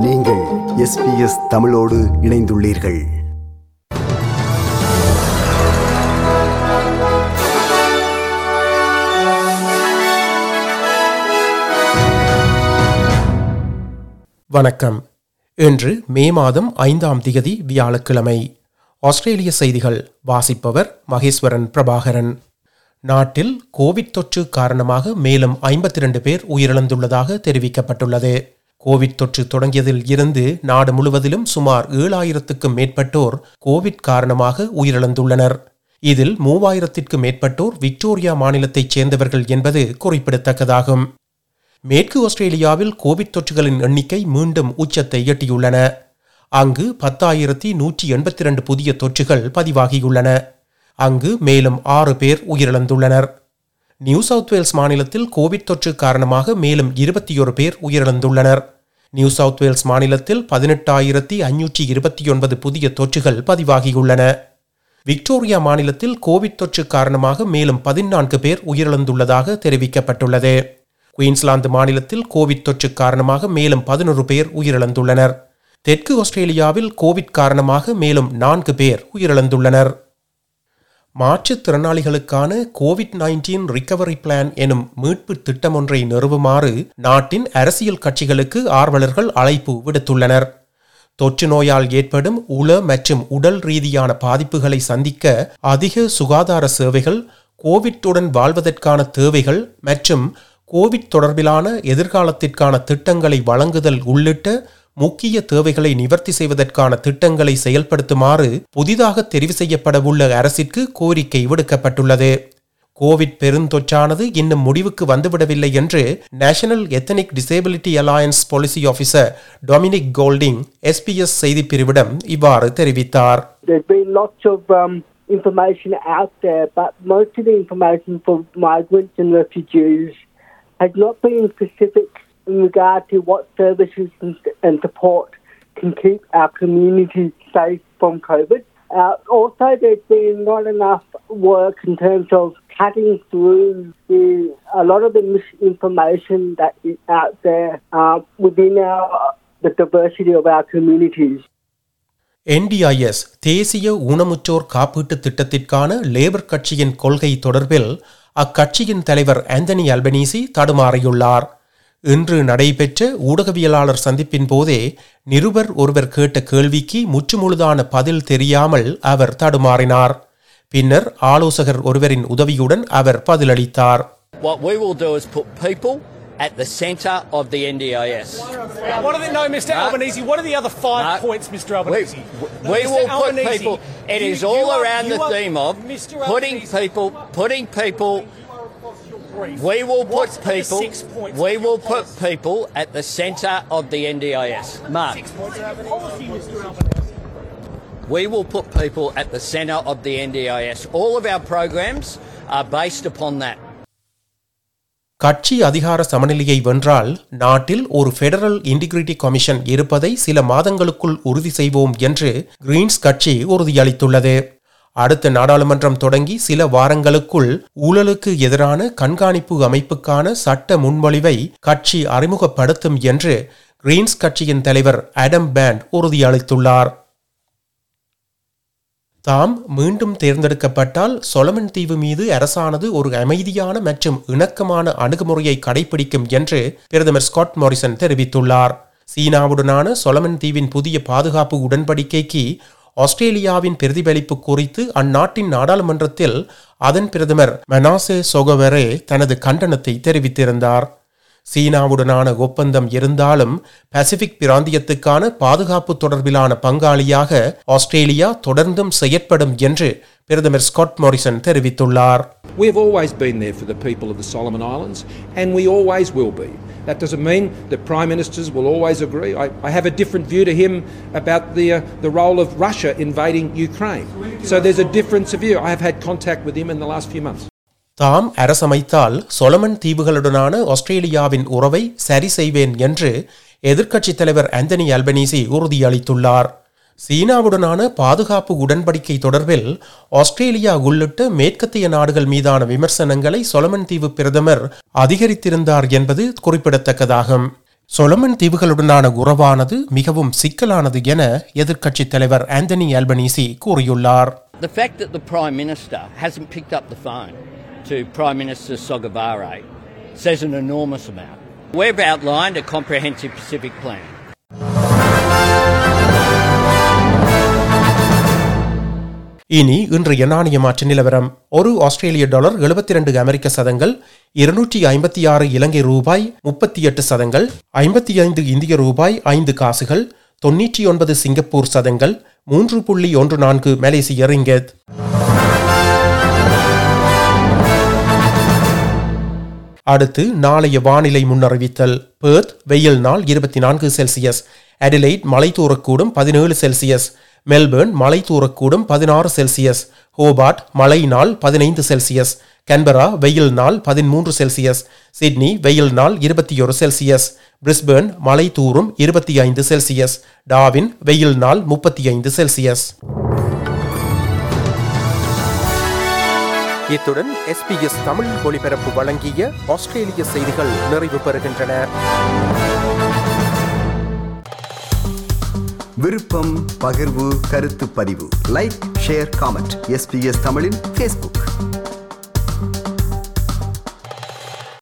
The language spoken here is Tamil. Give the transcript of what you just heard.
நீங்கள் எஸ்பிஎஸ் தமிழோடு இணைந்துள்ளீர்கள் வணக்கம் இன்று மே மாதம் ஐந்தாம் திகதி வியாழக்கிழமை ஆஸ்திரேலிய செய்திகள் வாசிப்பவர் மகேஸ்வரன் பிரபாகரன் நாட்டில் கோவிட் தொற்று காரணமாக மேலும் 52 பேர் உயிரிழந்துள்ளதாக தெரிவிக்கப்பட்டுள்ளது கோவிட் தொற்று தொடங்கியதில் இருந்து நாடு முழுவதிலும் சுமார் ஏழாயிரத்துக்கும் மேற்பட்டோர் கோவிட் காரணமாக உயிரிழந்துள்ளனர் இதில் மூவாயிரத்திற்கும் மேற்பட்டோர் விக்டோரியா மாநிலத்தைச் சேர்ந்தவர்கள் என்பது குறிப்பிடத்தக்கதாகும் மேற்கு ஆஸ்திரேலியாவில் கோவிட் தொற்றுகளின் எண்ணிக்கை மீண்டும் உச்சத்தை எட்டியுள்ளன அங்கு பத்தாயிரத்தி நூற்றி எண்பத்தி ரெண்டு புதிய தொற்றுகள் பதிவாகியுள்ளன அங்கு மேலும் ஆறு பேர் உயிரிழந்துள்ளனர் நியூ சவுத் வேல்ஸ் மாநிலத்தில் கோவிட் தொற்று காரணமாக மேலும் இருபத்தியொரு பேர் உயிரிழந்துள்ளனர் நியூ சவுத் வேல்ஸ் மாநிலத்தில் பதினெட்டாயிரத்தி ஐநூற்றி இருபத்தி ஒன்பது புதிய தொற்றுகள் பதிவாகியுள்ளன விக்டோரியா மாநிலத்தில் கோவிட் தொற்று காரணமாக மேலும் பதினான்கு பேர் உயிரிழந்துள்ளதாக தெரிவிக்கப்பட்டுள்ளது குயின்ஸ்லாந்து மாநிலத்தில் கோவிட் தொற்று காரணமாக மேலும் பதினொரு பேர் உயிரிழந்துள்ளனர் தெற்கு ஆஸ்திரேலியாவில் கோவிட் காரணமாக மேலும் நான்கு பேர் உயிரிழந்துள்ளனர் மாற்றுத்திறனாளிகளுக்கான கோவிட் நைன்டீன் ரிகவரி பிளான் எனும் மீட்பு திட்டம் ஒன்றை நிறுவுமாறு நாட்டின் அரசியல் கட்சிகளுக்கு ஆர்வலர்கள் அழைப்பு விடுத்துள்ளனர் தொற்று நோயால் ஏற்படும் உள மற்றும் உடல் ரீதியான பாதிப்புகளை சந்திக்க அதிக சுகாதார சேவைகள் கோவிட்டுடன் வாழ்வதற்கான தேவைகள் மற்றும் கோவிட் தொடர்பிலான எதிர்காலத்திற்கான திட்டங்களை வழங்குதல் உள்ளிட்ட முக்கிய தேவைகளை நிவர்த்தி செய்வதற்கான திட்டங்களை செயல்படுத்துமாறு புதிதாக தெரிவு செய்யப்படவுள்ள அரசிற்கு கோரிக்கை விடுக்கப்பட்டுள்ளது கோவிட் பெருந்தொற்றானது இன்னும் முடிவுக்கு வந்துவிடவில்லை என்று national ethnic disability alliance policy officer Dominic Golding SBS செய்திப் பிரிவிடம் இவ்வாறு தெரிவித்தார் There's been lots of um, information out there, but most of the information for migrants and refugees has not been specific in regard to what services and, and support can keep our community safe from COVID. Uh, also, there's been not enough work in terms of cutting through the, a lot of the misinformation that is out there uh, within our, the diversity of our communities. NDIS தேசிய ஊனமுற்றோர் காப்பீட்டு திட்டத்திற்கான லேபர் கட்சியின் கொள்கை தொடர்பில் அக்கட்சியின் தலைவர் ஆந்தனி அல்பனீசி தடுமாறியுள்ளார் இன்று நடைபெற்ற ஊடகவியலாளர் சந்திப்பின் போதே நிருபர் ஒருவர் கேட்ட கேள்விக்கு முற்றுமுழுதான பதில் தெரியாமல் அவர் தடுமாறினார் பின்னர் ஆலோசகர் ஒருவரின் உதவியுடன் அவர் பதிலளித்தார் What we will do is put people at the centre of the NDIS. What are the, no, Mr. Albanese, what are the other five No, points, Mr. We, Albanese? we Mr. will put Albanese, people. It you- is you all are- around you the are- theme of Mr. putting Albanese, people, putting people. brief. We will put What are the people. six points We of your will put policy? people at the centre of the NDIS. Mark, Six points of your policy, Mr. Albanese. we will put people at the centre of the NDIS. All of our programs are based upon that. கட்சி அதிகார சமநிலையை வென்றால் நாட்டில் ஒரு ஃபெடரல் இன்டிகிரிட்டி கமிஷன் இருப்பதை சில மாதங்களுக்குள் உறுதி செய்வோம் என்று கிரீன்ஸ் கட்சி உறுதியளித்துள்ளது அடுத்த நாடாளுமன்றம் தொடங்கி சில வாரங்களுக்குள் ஊழலுக்கு எதிரான கண்காணிப்பு அமைப்புக்கான சட்ட முன்மொழிவை கட்சி அறிமுகப்படுத்தும் என்று கிரீன்ஸ் கட்சியின் தலைவர் ஆடம் பேண்ட் உறுதியளித்துள்ளார் தாம் மீண்டும் தேர்ந்தெடுக்கப்பட்டால் சொலமன் தீவு மீது அரசானது ஒரு அமைதியான மற்றும் இணக்கமான அணுகுமுறையை கடைபிடிக்கும் என்று பிரதமர் ஸ்காட் மாரிசன் தெரிவித்துள்ளார் சீனாவுடனான சொலமன் தீவின் புதிய பாதுகாப்பு உடன்படிக்கைக்கு ஆஸ்திரேலியாவின் பிரதிபலிப்பு குறித்து அந்நாட்டின் நாடாளுமன்றத்தில் அதன் பிரதமர் மனாசே சொகவரே தனது கண்டனத்தை தெரிவித்திருந்தார் சீனாவுடனான ஒப்பந்தம் இருந்தாலும் பசிபிக் பிராந்தியத்துக்கான பாதுகாப்பு தொடர்பிலான பங்காளியாக ஆஸ்திரேலியா தொடர்ந்தும் செயற்படும் என்று பிரதமர் ஸ்காட் மாரிசன் தெரிவித்துள்ளார் We have always been there for the people of the Solomon Islands, and we always will be. That doesn't mean that prime ministers will always agree. I, I have a different view to him about the, uh, the role of Russia invading Ukraine. So there's a difference of view. I have had contact with him in the last few months. தாம் அரசமைத்தால் சொலமன் தீவுகளுடனான ஆஸ்திரேலியாவின் உறவை சரி செய்வேன் என்று எதிர்க்கட்சித் தலைவர் ஆந்தனி அல்பனீசி உறுதியளித்துள்ளார் சீனாவுடனான பாதுகாப்பு உடன்படிக்கை தொடர்பில் ஆஸ்திரேலியா உள்ளிட்ட மேற்கத்திய நாடுகள் மீதான விமர்சனங்களை சொலமன் தீவு பிரதமர் அதிகரித்திருந்தார் என்பது குறிப்பிடத்தக்கதாகும் சொலமன் தீவுகளுடனான உறவானது மிகவும் சிக்கலானது என எதிர்க்கட்சித் தலைவர் ஆந்தனி அல்பனீசி கூறியுள்ளார் The fact that the Prime Minister hasn't picked up the phone to Prime Minister Sogavare says an enormous amount. We've outlined a comprehensive Pacific plan. இனி இன்றைய நாணய மாற்று நிலவரம் ஒரு ஆஸ்திரேலிய டாலர் எழுபத்தி ரெண்டு அமெரிக்க சதங்கள் இருநூற்றி ஐம்பத்தி ஆறு இலங்கை ரூபாய் முப்பத்தி எட்டு சதங்கள் ஐம்பத்தி ஐந்து இந்திய ரூபாய் ஐந்து காசுகள் தொன்னூற்றி ஒன்பது சிங்கப்பூர் சதங்கள் மூன்று புள்ளி ஒன்று நான்கு மலேசிய ரிங்கெத் அடுத்து நாளைய வானிலை முன்னறிவித்தல் பேர்த் வெயில் நாள் இருபத்தி நான்கு செல்சியஸ் அடிலைட் மலை தூரக்கூடும் பதினேழு செல்சியஸ் மெல்பர்ன் மலை தூரக்கூடும் பதினாறு செல்சியஸ் ஹோபார்ட் மழை நாள் பதினைந்து செல்சியஸ் கன்பரா வெயில் நாள் பதிமூன்று செல்சியஸ் சிட்னி வெயில் நாள் இருபத்தி ஒரு செல்சியஸ் பிரிஸ்பேர்ன் மலை தூரும் இருபத்தி ஐந்து செல்சியஸ் டாவின் வெயில் நாள் முப்பத்தி ஐந்து செல்சியஸ் இத்துடன் எஸ்பிஎஸ் தமிழ் ஒளிபரப்பு வழங்கிய ஆஸ்திரேலிய செய்திகள் நிறைவு பெறுகின்றன விருப்பம் பகிர்வு கருத்து பதிவு லைக் ஷேர் காமெண்ட் எஸ்பிஎஸ் தமிழின் ஃபேஸ்புக்